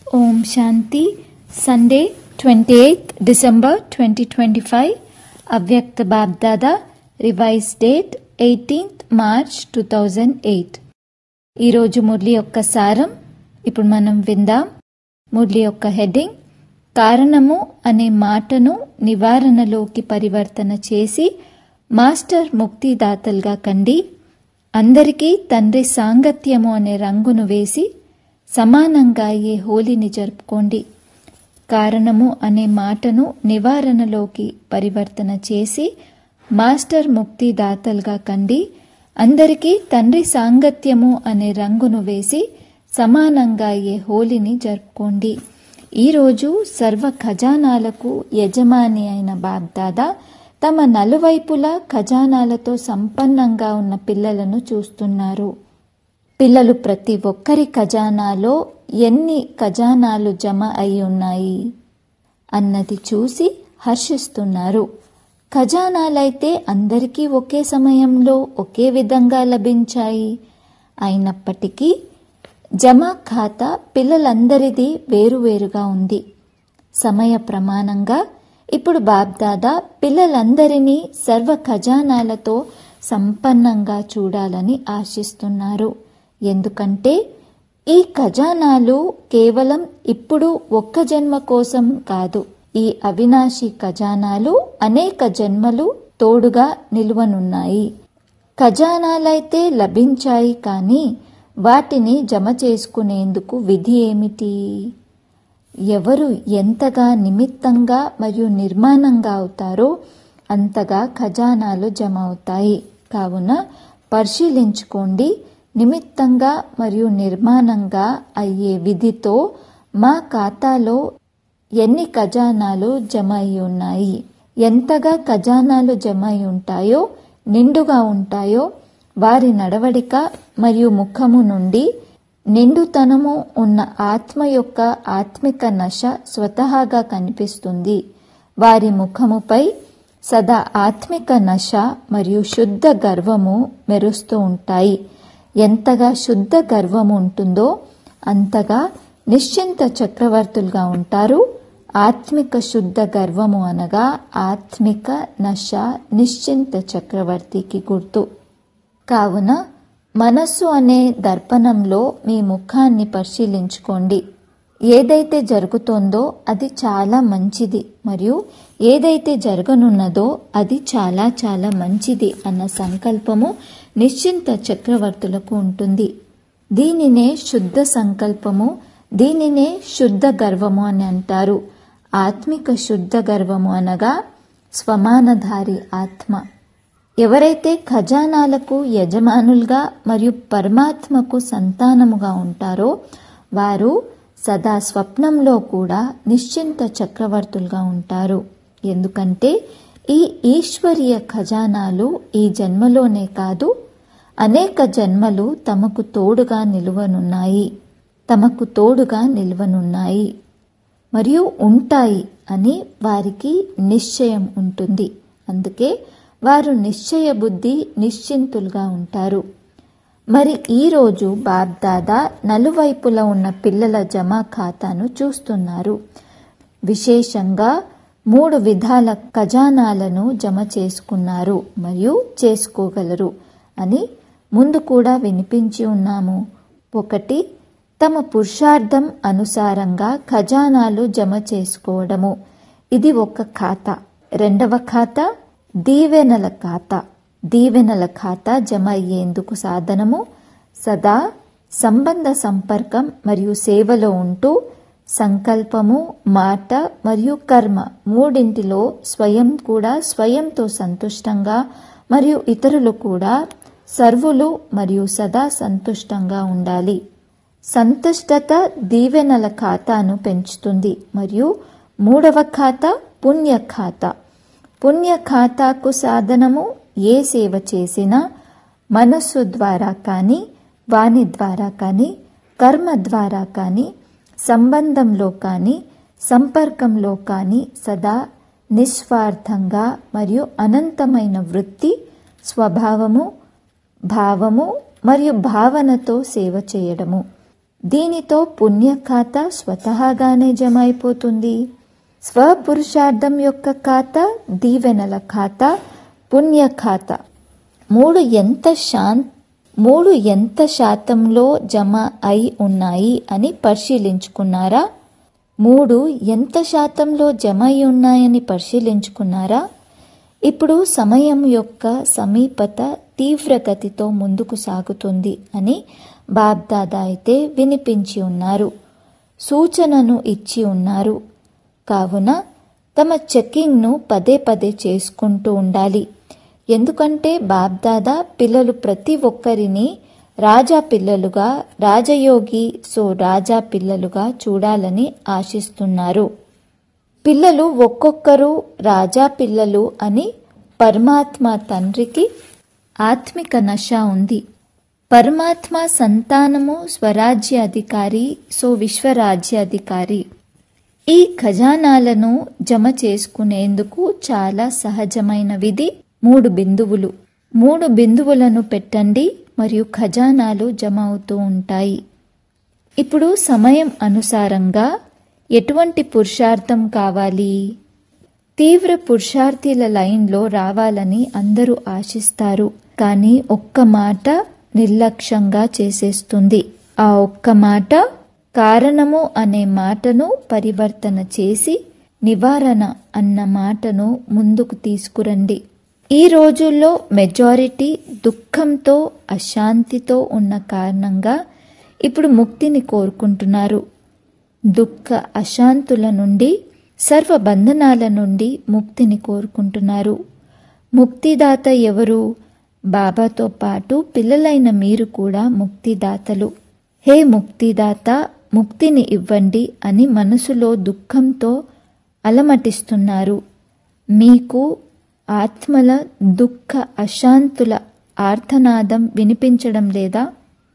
ఓం Shanti Sunday twenty eighth December twenty twenty five Avyakt BapDada revise date eighteenth March two thousand eight ఈరోజు మురళి యొక్క సారం ఇప్పుడు మనం విందాం మురళి యొక్క హెడ్డింగ్ కారణము అనే మాటను నివారణలోకి పరివర్తన చేసి మాస్టర్ ముక్తిదాతలుగా కండి అందరికీ తండ్రి సాంగత్యము అనే రంగును వేసి సమానంగా ఏ హోలీని జరుపుకోండి కారణము అనే మాటను నివారణలోకి పరివర్తన చేసి మాస్టర్ ముక్తిదాతలుగా కండి అందరికీ తండ్రి సాంగత్యము అనే రంగును వేసి సమానంగా ఏ హోలీని జరుపుకోండి ఈరోజు సర్వ ఖజానాలకు యజమాని అయిన బాగ్దాదా తమ నలువైపులా ఖజానాలతో సంపన్నంగా ఉన్న పిల్లలను చూస్తున్నారు పిల్లలు ప్రతి ఒక్కరి ఖజానాలో ఎన్ని ఖజానాలు జమ అయి ఉన్నాయి అన్నది చూసి హర్షిస్తున్నారు ఖజానాలైతే అందరికీ ఒకే సమయంలో ఒకే విధంగా లభించాయి అయినప్పటికీ జమా ఖాతా పిల్లలందరిది వేరువేరుగా ఉంది సమయ ప్రమాణంగా ఇప్పుడు బాబ్దాదా పిల్లలందరినీ సర్వ ఖజానాలతో సంపన్నంగా చూడాలని ఆశిస్తున్నారు ఎందుకంటే ఈ ఖజానాలు కేవలం ఇప్పుడు ఒక్క జన్మ కోసం కాదు ఈ అవినాశి ఖజానాలు అనేక జన్మలు తోడుగా నిలువనున్నాయి ఖజానాలైతే లభించాయి కానీ వాటిని జమ చేసుకునేందుకు విధి ఏమిటి ఎవరు ఎంతగా నిమిత్తంగా మరియు నిర్మాణంగా అవుతారో అంతగా ఖజానాలు జమ అవుతాయి కావున పరిశీలించుకోండి నిమిత్తంగా మరియు నిర్మాణంగా అయ్యే విధితో మా ఖాతాలో ఎన్ని ఖజానాలు జమ అయి ఉన్నాయి ఎంతగా ఖజానాలు జమ అయి ఉంటాయో నిండుగా ఉంటాయో వారి నడవడిక మరియు ముఖము నుండి నిండుతనము ఉన్న ఆత్మ యొక్క ఆత్మిక నశ స్వతహాగా కనిపిస్తుంది వారి ముఖముపై సదా ఆత్మిక నశ మరియు శుద్ధ గర్వము మెరుస్తూ ఉంటాయి ఎంతగా శుద్ధ గర్వము ఉంటుందో అంతగా నిశ్చింత చక్రవర్తులుగా ఉంటారు ఆత్మిక శుద్ధ గర్వము అనగా ఆత్మిక నశ నిశ్చింత చక్రవర్తికి గుర్తు కావున మనస్సు అనే దర్పణంలో మీ ముఖాన్ని పరిశీలించుకోండి ఏదైతే జరుగుతోందో అది చాలా మంచిది మరియు ఏదైతే జరగనున్నదో అది చాలా చాలా మంచిది అన్న సంకల్పము నిశ్చింత చక్రవర్తులకు ఉంటుంది దీనినే శుద్ధ సంకల్పము దీనినే శుద్ధ గర్వము అని అంటారు ఆత్మిక శుద్ధ గర్వము అనగా స్వమానధారి ఆత్మ ఎవరైతే ఖజానాలకు యజమానులుగా మరియు పరమాత్మకు సంతానముగా ఉంటారో వారు సదా స్వప్నంలో కూడా నిశ్చింత చక్రవర్తులుగా ఉంటారు ఎందుకంటే ఈ ఈశ్వరీయ ఖజానాలు ఈ జన్మలోనే కాదు అనేక జన్మలు తమకు తోడుగా నిలువనున్నాయి తమకు తోడుగా నిలువనున్నాయి మరియు ఉంటాయి అని వారికి నిశ్చయం ఉంటుంది అందుకే వారు నిశ్చయ బుద్ధి నిశ్చింతులుగా ఉంటారు మరి ఈరోజు బాబ్దాదా నలువైపులా ఉన్న పిల్లల జమా ఖాతాను చూస్తున్నారు విశేషంగా మూడు విధాల ఖజానాలను జమ చేసుకున్నారు మరియు చేసుకోగలరు అని ముందు కూడా వినిపించి ఉన్నాము ఒకటి తమ పురుషార్థం అనుసారంగా ఖజానాలు జమ చేసుకోవడము ఇది ఒక ఖాతా రెండవ ఖాతా దీవెనల ఖాతా దీవెనల ఖాతా జమ అయ్యేందుకు సాధనము సదా సంబంధ సంపర్కం మరియు సేవలో ఉంటూ సంకల్పము మాట మరియు కర్మ మూడింటిలో స్వయం కూడా స్వయంతో సంతుష్టంగా మరియు ఇతరులు కూడా సర్వులు మరియు సదా సంతుష్టంగా ఉండాలి సంతుష్టత దీవెనల ఖాతాను పెంచుతుంది మరియు మూడవ ఖాతా పుణ్య ఖాతా పుణ్య ఖాతాకు సాధనము ఏ సేవ చేసినా మనస్సు ద్వారా కానీ వాణి ద్వారా కానీ కర్మ ద్వారా కానీ సంబంధంలో కానీ సంపర్కంలో కానీ సదా నిస్వార్థంగా మరియు అనంతమైన వృత్తి స్వభావము భావము మరియు భావనతో సేవ చేయడము దీనితో పుణ్య ఖాతా స్వతహాగానే జమ అయిపోతుంది స్వపురుషార్థం యొక్క ఖాతా దీవెనల ఖాతా పుణ్య ఖాతా మూడు ఎంత శాం మూడు ఎంత శాతంలో జమ అయి ఉన్నాయి అని పరిశీలించుకున్నారా మూడు ఎంత శాతంలో జమ అయి ఉన్నాయని పరిశీలించుకున్నారా ఇప్పుడు సమయం యొక్క సమీపత తీవ్రగతితో ముందుకు సాగుతుంది అని బాబ్దాదా అయితే వినిపించి ఉన్నారు సూచనను ఇచ్చి ఉన్నారు కావున తమ చెక్కింగ్ను పదే పదే చేసుకుంటూ ఉండాలి ఎందుకంటే బాబ్దాదా పిల్లలు ప్రతి ఒక్కరిని రాజా పిల్లలుగా రాజయోగి సో రాజా పిల్లలుగా చూడాలని ఆశిస్తున్నారు పిల్లలు ఒక్కొక్కరు రాజా పిల్లలు అని పరమాత్మ తండ్రికి ఆత్మిక నశ ఉంది పరమాత్మ సంతానము స్వరాజ్యాధికారి సో విశ్వరాజ్యాధికారి ఈ ఖజానాలను జమ చేసుకునేందుకు చాలా సహజమైన విధి మూడు బిందువులు మూడు బిందువులను పెట్టండి మరియు ఖజానాలు జమ అవుతూ ఉంటాయి ఇప్పుడు సమయం అనుసారంగా ఎటువంటి పురుషార్థం కావాలి తీవ్ర పురుషార్థిల లైన్లో రావాలని అందరూ ఆశిస్తారు కానీ ఒక్క మాట నిర్లక్ష్యంగా చేసేస్తుంది ఆ ఒక్క మాట కారణము అనే మాటను పరివర్తన చేసి నివారణ అన్న మాటను ముందుకు తీసుకురండి ఈ రోజుల్లో మెజారిటీ దుఃఖంతో అశాంతితో ఉన్న కారణంగా ఇప్పుడు ముక్తిని కోరుకుంటున్నారు దుఃఖ అశాంతుల నుండి సర్వ బంధనాల నుండి ముక్తిని కోరుకుంటున్నారు ముక్తిదాత ఎవరు బాబాతో పాటు పిల్లలైన మీరు కూడా ముక్తిదాతలు హే ముక్తిదాత ముక్తిని ఇవ్వండి అని మనసులో దుఃఖంతో అలమటిస్తున్నారు మీకు ఆత్మల దుఃఖ అశాంతుల ఆర్తనాదం వినిపించడం లేదా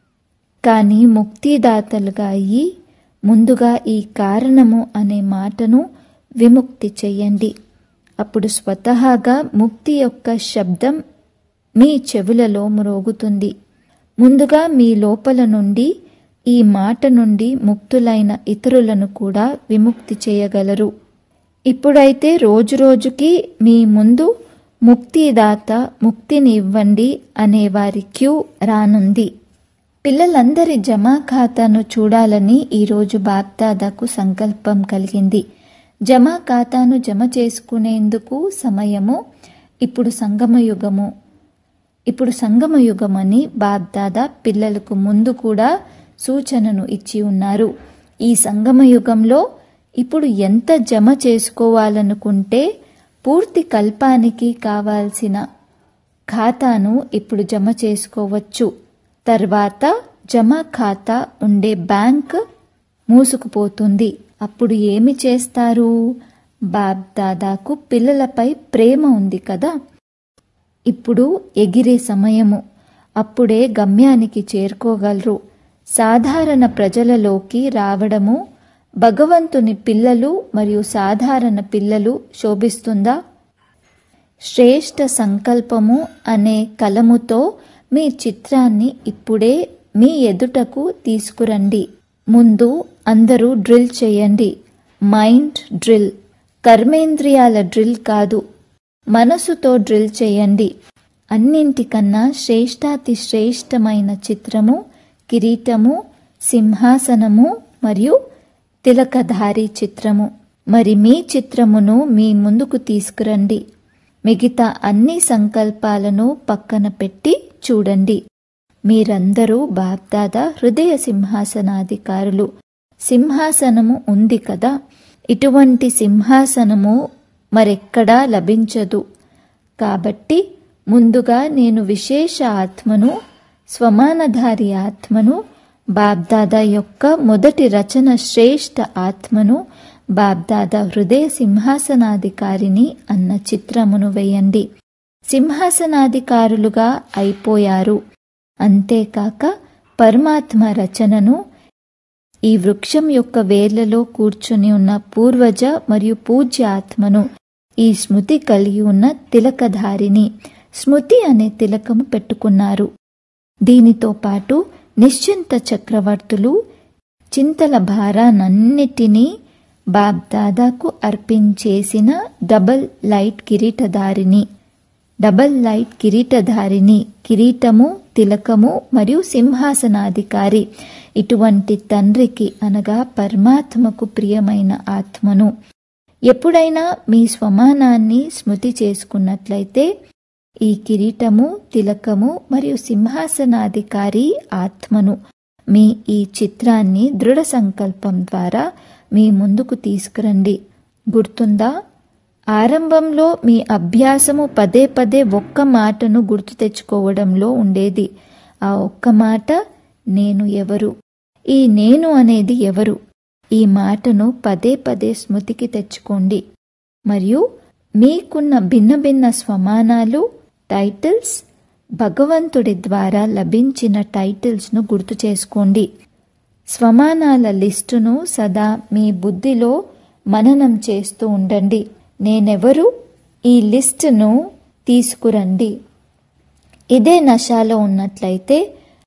కానీ ముక్తిదాతలుగా అయ్యి ముందుగా ఈ కారణము అనే మాటను విముక్తి చెయ్యండి అప్పుడు స్వతహాగా ముక్తి యొక్క శబ్దం మీ చెవులలో మ్రోగుతుంది ముందుగా మీ లోపల నుండి ఈ మాట నుండి ముక్తులైన ఇతరులను కూడా విముక్తి చేయగలరు ఇప్పుడైతే రోజురోజుకి మీ ముందు ముక్తిదాత ముక్తిని ఇవ్వండి అనే వారి క్యూ రానుంది పిల్లలందరి జమా ఖాతాను చూడాలని ఈరోజు బాప్దాదాకు సంకల్పం కలిగింది జమా ఖాతాను జమ చేసుకునేందుకు సమయము ఇప్పుడు సంగమయుగము ఇప్పుడు సంగమయుగమని బాబ్దాదా పిల్లలకు ముందు కూడా సూచనను ఇచ్చి ఉన్నారు ఈ సంగమయుగంలో ఇప్పుడు ఎంత జమ చేసుకోవాలనుకుంటే పూర్తి కల్పానికి కావాల్సిన ఖాతాను ఇప్పుడు జమ చేసుకోవచ్చు తర్వాత జమ ఖాతా ఉండే బ్యాంక్ మూసుకుపోతుంది అప్పుడు ఏమి చేస్తారు బాబ్దాదాకు పిల్లలపై ప్రేమ ఉంది కదా ఇప్పుడు ఎగిరే సమయము అప్పుడే గమ్యానికి చేరుకోగలరు సాధారణ ప్రజలలోకి రావడము భగవంతుని పిల్లలు మరియు సాధారణ పిల్లలు శోభిస్తుందా శ్రేష్ఠ సంకల్పము అనే కలముతో మీ చిత్రాన్ని ఇప్పుడే మీ ఎదుటకు తీసుకురండి ముందు అందరూ డ్రిల్ చేయండి మైండ్ డ్రిల్ కర్మేంద్రియాల డ్రిల్ కాదు మనసుతో డ్రిల్ చేయండి అన్నింటికన్నా శ్రేష్టాతి శ్రేష్టమైన చిత్రము కిరీటము సింహాసనము మరియు తిలకధారి చిత్రము మరి మీ చిత్రమును మీ ముందుకు తీసుకురండి మిగతా అన్ని సంకల్పాలను పక్కన పెట్టి చూడండి మీరందరూ బాబ్దాదా హృదయ సింహాసనాధికారులు సింహాసనము ఉంది కదా ఇటువంటి సింహాసనము మరెక్కడా లభించదు కాబట్టి ముందుగా నేను విశేష ఆత్మను స్వమానధారి ఆత్మను బాబ్దాదా యొక్క మొదటి రచన శ్రేష్ఠ ఆత్మను బాబ్దాదా హృదయ సింహాసనాధికారిని అన్న చిత్రమును వేయండి సింహాసనాధికారులుగా అయిపోయారు అంతేకాక పరమాత్మ రచనను ఈ వృక్షం యొక్క వేర్లలో కూర్చుని ఉన్న పూర్వజ మరియు పూజ్య ఆత్మను ఈ స్మృతి కలిగి ఉన్న తిలకధారిని స్మృతి అనే తిలకము పెట్టుకున్నారు దీనితో పాటు నిశ్చింత చక్రవర్తులు చింతల భారానన్నిటినీ బాబ్దాదాకు అర్పించేసిన డబల్ లైట్ కిరీటధారిని డబల్ లైట్ కిరీటధారిని కిరీటము తిలకము మరియు సింహాసనాధికారి ఇటువంటి తండ్రికి అనగా పరమాత్మకు ప్రియమైన ఆత్మను ఎప్పుడైనా మీ స్వమానాన్ని స్మృతి చేసుకున్నట్లయితే ఈ కిరీటము తిలకము మరియు సింహాసనాధికారి ఆత్మను మీ ఈ చిత్రాన్ని దృఢ సంకల్పం ద్వారా మీ ముందుకు తీసుకురండి గుర్తుందా ఆరంభంలో మీ అభ్యాసము పదే పదే ఒక్క మాటను గుర్తు తెచ్చుకోవడంలో ఉండేది ఆ ఒక్క మాట నేను ఎవరు ఈ నేను అనేది ఎవరు ఈ మాటను పదే పదే స్మృతికి తెచ్చుకోండి మరియు మీకున్న భిన్న భిన్న స్వమానాలు టైటిల్స్ భగవంతుడి ద్వారా లభించిన టైటిల్స్ను గుర్తు చేసుకోండి స్వమానాల లిస్టును సదా మీ బుద్ధిలో మననం చేస్తూ ఉండండి నేనెవరు ఈ లిస్టును తీసుకురండి ఇదే నశాలో ఉన్నట్లయితే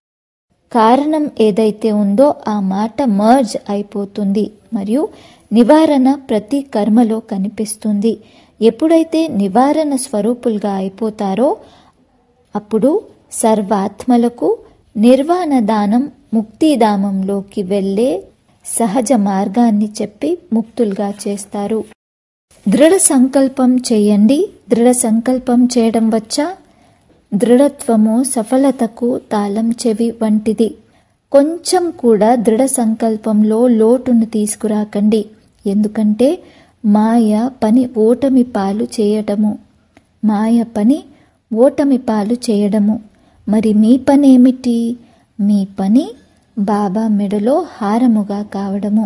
కారణం ఏదైతే ఉందో ఆ మాట మర్జ్ అయిపోతుంది మరియు నివారణ ప్రతి కర్మలో కనిపిస్తుంది ఎప్పుడైతే నివారణ స్వరూపులుగా అయిపోతారో అప్పుడు సర్వాత్మలకు నిర్వాణ దానం ముక్తిధామంలోకి వెళ్ళే సహజ మార్గాన్ని చెప్పి ముక్తులుగా చేస్తారు దృఢ సంకల్పం చేయండి దృఢ సంకల్పం చేయడం వచ్చా దృఢత్వము సఫలతకు తాళం చెవి వంటిది కొంచెం కూడా దృఢ సంకల్పంలో లోటును తీసుకురాకండి ఎందుకంటే మాయ పని ఓటమి పాలు చేయడము మాయ పని ఓటమి పాలు చేయడము మరి మీ పని ఏమిటి మీ పని బాబా మెడలో హారముగా కావడము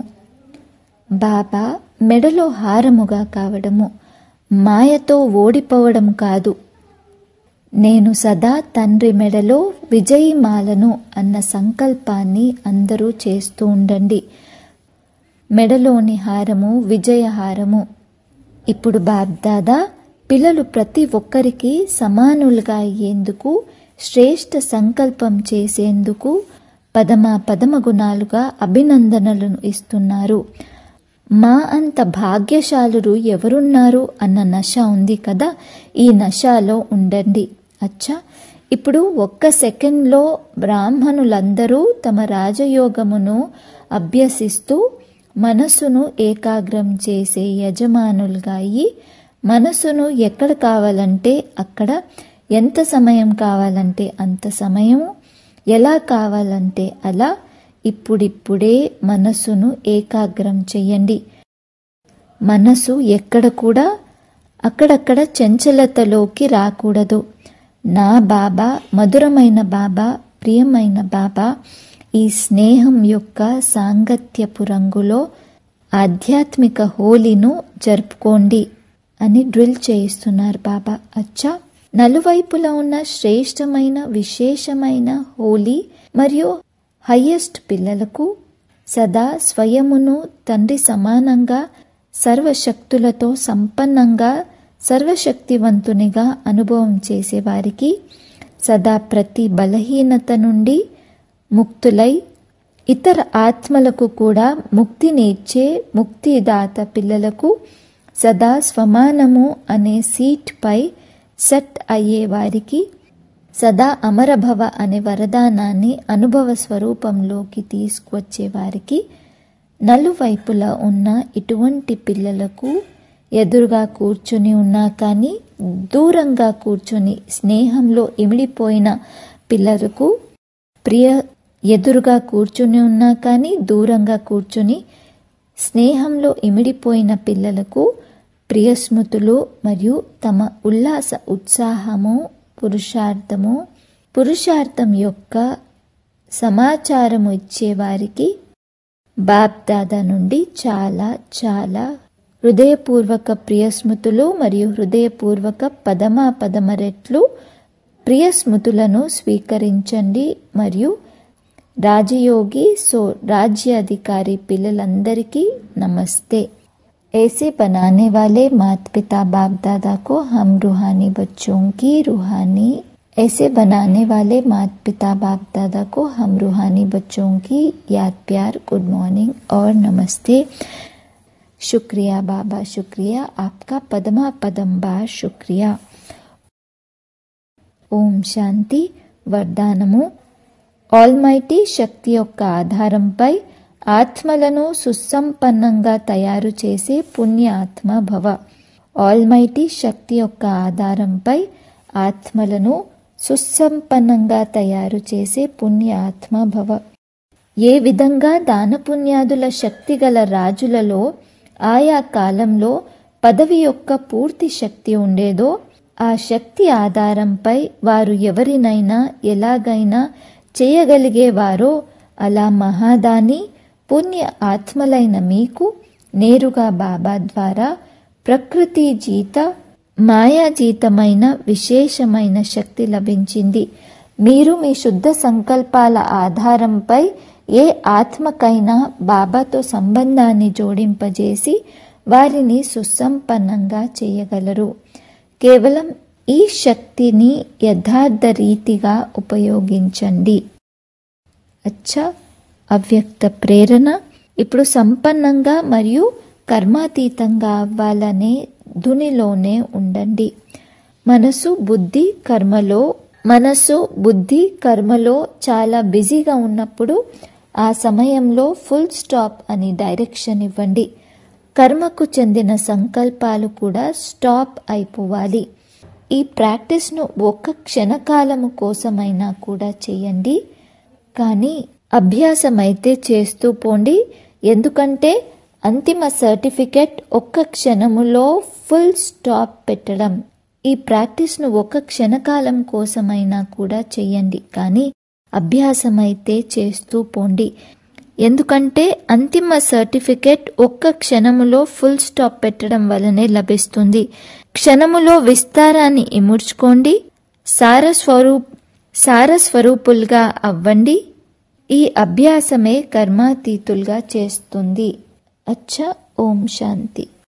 బాబా మెడలో హారముగా కావడము మాయతో ఓడిపోవడం కాదు నేను సదా తండ్రి మెడలో విజయమాలను అన్న సంకల్పాన్ని అందరూ చేస్తూ ఉండండి మెడలోని హారము విజయహారము ఇప్పుడు బాబ్దాదా పిల్లలు ప్రతి ఒక్కరికి సమానులుగా అయ్యేందుకు శ్రేష్ఠ సంకల్పం చేసేందుకు పదమ పదమ గుణాలుగా అభినందనలను ఇస్తున్నారు మా అంత భాగ్యశాలురు ఎవరున్నారు అన్న నశ ఉంది కదా ఈ నశాలో ఉండండి అచ్చా ఇప్పుడు ఒక్క సెకండ్లో బ్రాహ్మణులందరూ తమ రాజయోగమును అభ్యసిస్తూ మనస్సును ఏకాగ్రం చేసే యజమానులుగా అయ్యి మనస్సును ఎక్కడ కావాలంటే అక్కడ ఎంత సమయం కావాలంటే అంత సమయము ఎలా కావాలంటే అలా ఇప్పుడిప్పుడే మనస్సును ఏకాగ్రం చెయ్యండి మనసు ఎక్కడ కూడా అక్కడక్కడ చంచలతలోకి రాకూడదు నా బాబా మధురమైన బాబా ప్రియమైన బాబా ఈ స్నేహం యొక్క సాంగత్యపు రంగులో ఆధ్యాత్మిక హోలీను జరుపుకోండి అని డ్రిల్ చేయిస్తున్నారు బాబా అచ్చా నలువైపులా ఉన్న శ్రేష్టమైన విశేషమైన హోలీ మరియు హయ్యెస్ట్ పిల్లలకు సదా స్వయమును తండ్రి సమానంగా సర్వశక్తులతో సంపన్నంగా సర్వశక్తివంతునిగా అనుభవం చేసేవారికి సదా ప్రతి బలహీనత నుండి ముక్తులై ఇతర ఆత్మలకు కూడా ముక్తిని ఇచ్చే ముక్తిదాత పిల్లలకు సదా స్వమానము అనే సీట్పై సెట్ అయ్యే వారికి సదా అమరభవ అనే వరదానాన్ని అనుభవ స్వరూపంలోకి తీసుకువచ్చే వారికి నలువైపులా ఉన్న ఇటువంటి పిల్లలకు ఎదురుగా కూర్చుని ఉన్నా కానీ దూరంగా కూర్చుని స్నేహంలో ఇమిడిపోయిన పిల్లలకు ప్రియ ఎదురుగా కూర్చుని ఉన్నా కానీ దూరంగా కూర్చుని స్నేహంలో ఇమిడిపోయిన పిల్లలకు ప్రియస్మృతులు మరియు తమ ఉల్లాస ఉత్సాహము పురుషార్థము పురుషార్థం యొక్క సమాచారము ఇచ్చేవారికి బాప్దాదా నుండి చాలా చాలా హృదయపూర్వక ప్రియస్మృతులు మరియు హృదయపూర్వక పదమ పదమ రెట్లు ప్రియస్మృతులను స్వీకరించండి మరియు राजयोगी सो राज्य अधिकारी पिल्लंदरिकी नमस्ते ऐसे बनाने वाले माता पिता बाप दादा को हम रूहानी बच्चों की रूहानी ऐसे बनाने वाले माता पिता बाप दादा को हम रूहानी बच्चों की याद प्यार गुड मॉर्निंग और नमस्ते शुक्रिया बाबा शुक्रिया आपका पदमा पदम बार शुक्रिया ఓం శాంతి వరదానము ఆల్మైటీ శక్తి యొక్క ఆధారంపై ఆత్మలను సుసంపన్నంగా తయారు చేసే పుణ్య ఆత్మ భవ ఆల్మైటీ శక్తి యొక్క ఆధారంపై ఆత్మలను సుసంపన్నంగా తయారు చేసే పుణ్య ఆత్మ భవ ఏ విధంగా దానపుణ్యాదుల శక్తి గల రాజులలో ఆయా కాలంలో పదవి యొక్క పూర్తి శక్తి ఉండేదో ఆ శక్తి ఆధారంపై వారు ఎవరినైనా ఎలాగైనా చేయగలిగేవారో అలా మహాదాని పుణ్య ఆత్మలైన మీకు నేరుగా బాబా ద్వారా ప్రకృతి జీత మాయాజీతమైన విశేషమైన శక్తి లభించింది మీరు మీ శుద్ధ సంకల్పాల ఆధారంపై ఏ ఆత్మకైనా బాబాతో సంబంధాన్ని జోడింపజేసి వారిని సుసంపన్నంగా చేయగలరు కేవలం ఈ శక్తిని యథార్థ రీతిగా ఉపయోగించండి అచ్చా అవ్యక్త ప్రేరణ ఇప్పుడు సంపన్నంగా మరియు కర్మాతీతంగా అవ్వాలనే ధునిలోనే ఉండండి మనసు బుద్ధి కర్మలో మనసు బుద్ధి కర్మలో చాలా బిజీగా ఉన్నప్పుడు ఆ సమయంలో ఫుల్ స్టాప్ అని డైరెక్షన్ ఇవ్వండి కర్మకు చెందిన సంకల్పాలు కూడా స్టాప్ అయిపోవాలి ఈ ప్రాక్టీస్ను ఒక్క క్షణకాలము కోసమైనా కూడా చేయండి కానీ అభ్యాసం అయితే చేస్తూ పోండి ఎందుకంటే అంతిమ సర్టిఫికెట్ ఒక్క క్షణములో ఫుల్ స్టాప్ పెట్టడం ఈ ప్రాక్టీస్ను ఒక క్షణకాలం కోసమైనా కూడా చేయండి కానీ అభ్యాసం అయితే చేస్తూ పోండి ఎందుకంటే అంతిమ సర్టిఫికెట్ ఒక్క క్షణములో ఫుల్ స్టాప్ పెట్టడం వలనే లభిస్తుంది క్షణములో విస్తారాన్ని ఇముడ్చుకోండి సారస్వరూప్ సారస్వరూపులుగా అవ్వండి ఈ అభ్యాసమే కర్మాతీతులుగా చేస్తుంది అచ్చా ఓం శాంతి